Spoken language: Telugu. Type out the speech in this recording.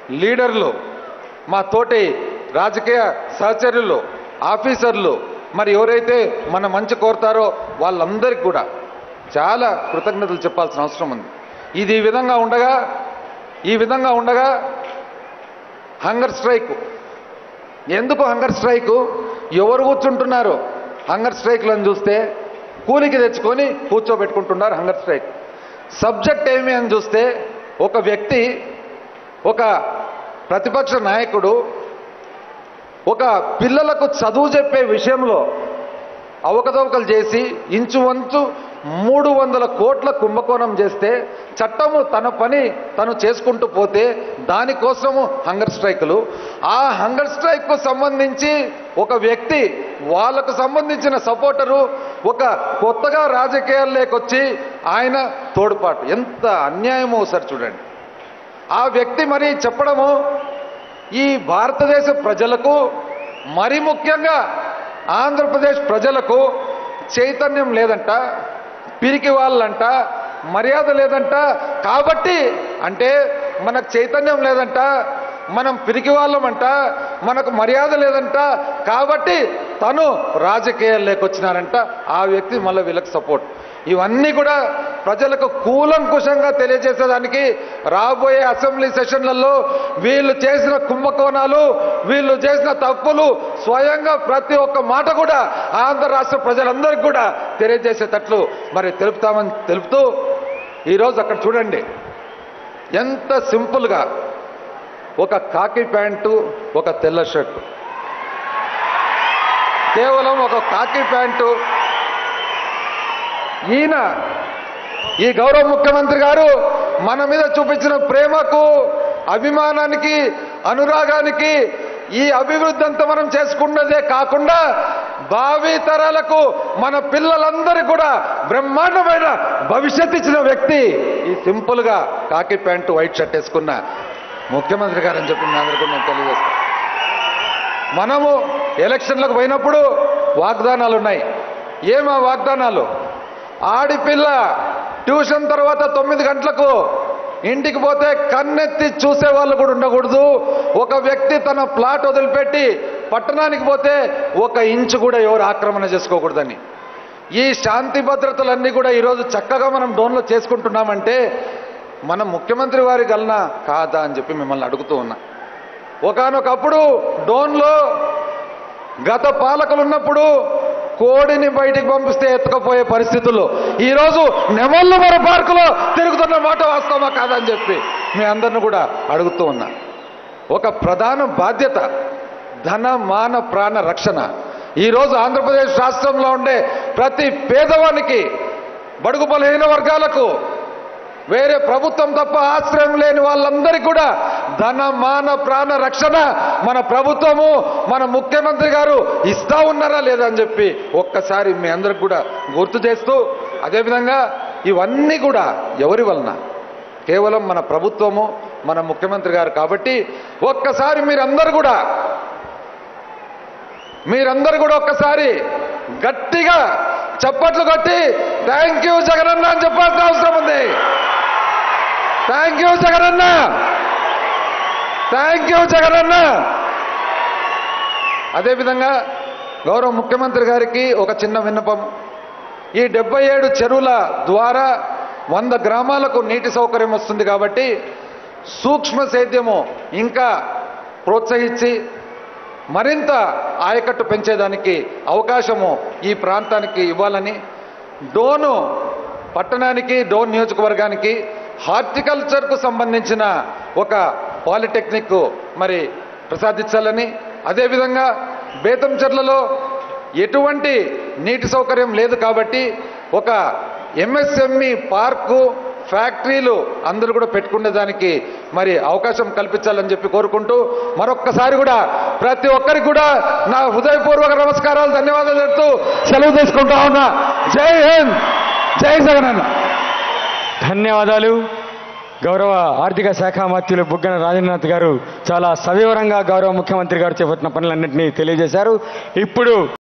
లీడర్లు మా తోటి రాజకీయ సహచరులు ఆఫీసర్లు మరి ఎవరైతే మన మంచి కోరుతారో వాళ్ళందరికీ కూడా చాలా కృతజ్ఞతలు చెప్పాల్సిన అవసరం ఉంది ఇది ఈ విధంగా ఉండగా ఈ విధంగా ఉండగా హంగర్ స్ట్రైక్ ఎందుకు హంగర్ స్ట్రైకు ఎవరు కూర్చుంటున్నారు హంగర్ స్ట్రైక్లను చూస్తే కూలికి తెచ్చుకొని కూర్చోబెట్టుకుంటున్నారు హంగర్ స్ట్రైక్ సబ్జెక్ట్ ఏమి అని చూస్తే ఒక వ్యక్తి ఒక ప్రతిపక్ష నాయకుడు ఒక పిల్లలకు చదువు చెప్పే విషయంలో అవకతవకలు చేసి ఇంచువంచు మూడు వందల కోట్ల కుంభకోణం చేస్తే చట్టము తన పని తను చేసుకుంటూ పోతే దానికోసము హంగర్ స్ట్రైకులు ఆ హంగర్ స్ట్రైక్కు సంబంధించి ఒక వ్యక్తి వాళ్ళకు సంబంధించిన సపోర్టరు ఒక కొత్తగా రాజకీయాల్లోకి వచ్చి ఆయన తోడ్పాటు ఎంత అన్యాయమో ఒకసారి చూడండి ఆ వ్యక్తి మరి చెప్పడము ఈ భారతదేశ ప్రజలకు మరి ముఖ్యంగా ఆంధ్రప్రదేశ్ ప్రజలకు చైతన్యం లేదంట పిరికి వాళ్ళంట మర్యాద లేదంట కాబట్టి అంటే మనకు చైతన్యం లేదంట మనం పిరికి వాళ్ళమంట మనకు మర్యాద లేదంట కాబట్టి తను రాజకీయాల్లోకి వచ్చినారంట ఆ వ్యక్తి మళ్ళీ వీళ్ళకి సపోర్ట్ ఇవన్నీ కూడా ప్రజలకు కూలంకుషంగా తెలియజేసేదానికి రాబోయే అసెంబ్లీ సెషన్లలో వీళ్ళు చేసిన కుంభకోణాలు వీళ్ళు చేసిన తప్పులు స్వయంగా ప్రతి ఒక్క మాట కూడా ఆంధ్ర రాష్ట్ర ప్రజలందరికీ కూడా తెలియజేసేటట్లు మరి తెలుపుతామని తెలుపుతూ ఈరోజు అక్కడ చూడండి ఎంత సింపుల్గా ఒక కాకి ప్యాంటు ఒక తెల్ల షర్టు కేవలం ఒక కాకి ప్యాంటు ఈయన ఈ గౌరవ ముఖ్యమంత్రి గారు మన మీద చూపించిన ప్రేమకు అభిమానానికి అనురాగానికి ఈ అభివృద్ధి అంతా మనం చేసుకున్నదే కాకుండా భావి తరాలకు మన పిల్లలందరికీ కూడా బ్రహ్మాండమైన భవిష్యత్తు ఇచ్చిన వ్యక్తి ఈ సింపుల్గా కాకి ప్యాంటు వైట్ షర్ట్ వేసుకున్న ముఖ్యమంత్రి గారు అని చెప్పి మీ అందరికీ నేను తెలియజేస్తాను మనము ఎలక్షన్లకు పోయినప్పుడు వాగ్దానాలు ఉన్నాయి ఏమా వాగ్దానాలు ఆడిపిల్ల ట్యూషన్ తర్వాత తొమ్మిది గంటలకు ఇంటికి పోతే కన్నెత్తి చూసే వాళ్ళు కూడా ఉండకూడదు ఒక వ్యక్తి తన ప్లాట్ వదిలిపెట్టి పట్టణానికి పోతే ఒక ఇంచు కూడా ఎవరు ఆక్రమణ చేసుకోకూడదని ఈ శాంతి భద్రతలన్నీ కూడా ఈరోజు చక్కగా మనం డోన్లో చేసుకుంటున్నామంటే మన ముఖ్యమంత్రి వారి గలనా కాదా అని చెప్పి మిమ్మల్ని అడుగుతూ ఉన్నా ఒకనొకప్పుడు డోన్లో గత పాలకులు ఉన్నప్పుడు కోడిని బయటికి పంపిస్తే ఎత్తుకపోయే పరిస్థితుల్లో ఈరోజు నెమళ్ళు మర పార్కులో తిరుగుతున్న మాట వాస్తవమా కాదని చెప్పి మీ అందరిని కూడా అడుగుతూ ఉన్నా ఒక ప్రధాన బాధ్యత ధన మాన ప్రాణ రక్షణ ఈరోజు ఆంధ్రప్రదేశ్ రాష్ట్రంలో ఉండే ప్రతి పేదవానికి బడుగు బలహీన వర్గాలకు వేరే ప్రభుత్వం తప్ప ఆశ్రయం లేని వాళ్ళందరికీ కూడా ధన మాన ప్రాణ రక్షణ మన ప్రభుత్వము మన ముఖ్యమంత్రి గారు ఇస్తా ఉన్నారా లేదా అని చెప్పి ఒక్కసారి మీ అందరికి కూడా గుర్తు చేస్తూ అదేవిధంగా ఇవన్నీ కూడా ఎవరి వలన కేవలం మన ప్రభుత్వము మన ముఖ్యమంత్రి గారు కాబట్టి ఒక్కసారి మీరందరూ కూడా మీరందరూ కూడా ఒక్కసారి గట్టిగా చప్పట్లు కొట్టి థ్యాంక్ యూ జగనన్న అని చెప్పాల్సిన అవసరం ఉంది థ్యాంక్ యూ జగనన్న థ్యాంక్ యూ జగనన్న అదేవిధంగా గౌరవ ముఖ్యమంత్రి గారికి ఒక చిన్న విన్నపం ఈ డెబ్బై ఏడు చెరువుల ద్వారా వంద గ్రామాలకు నీటి సౌకర్యం వస్తుంది కాబట్టి సూక్ష్మ సేద్యము ఇంకా ప్రోత్సహించి మరింత ఆయకట్టు పెంచేదానికి అవకాశము ఈ ప్రాంతానికి ఇవ్వాలని డోను పట్టణానికి డోన్ నియోజకవర్గానికి హార్టికల్చర్కు సంబంధించిన ఒక పాలిటెక్నిక్ మరి ప్రసాదించాలని అదేవిధంగా బేతంచెర్లలో ఎటువంటి నీటి సౌకర్యం లేదు కాబట్టి ఒక ఎంఎస్ఎంఈ పార్కు ఫ్యాక్టరీలు అందరూ కూడా పెట్టుకునే దానికి మరి అవకాశం కల్పించాలని చెప్పి కోరుకుంటూ మరొక్కసారి కూడా ప్రతి ఒక్కరికి కూడా నా హృదయపూర్వక నమస్కారాలు ధన్యవాదాలు చెప్తూ సెలవు తీసుకుంటా ఉన్నా జై హింద్ జై జగనన్న ధన్యవాదాలు గౌరవ ఆర్థిక శాఖ మంత్రులు బుగ్గన రాజేంద్రనాథ్ గారు చాలా సవివరంగా గౌరవ ముఖ్యమంత్రి గారు చేపట్టిన పనులన్నింటినీ తెలియజేశారు ఇప్పుడు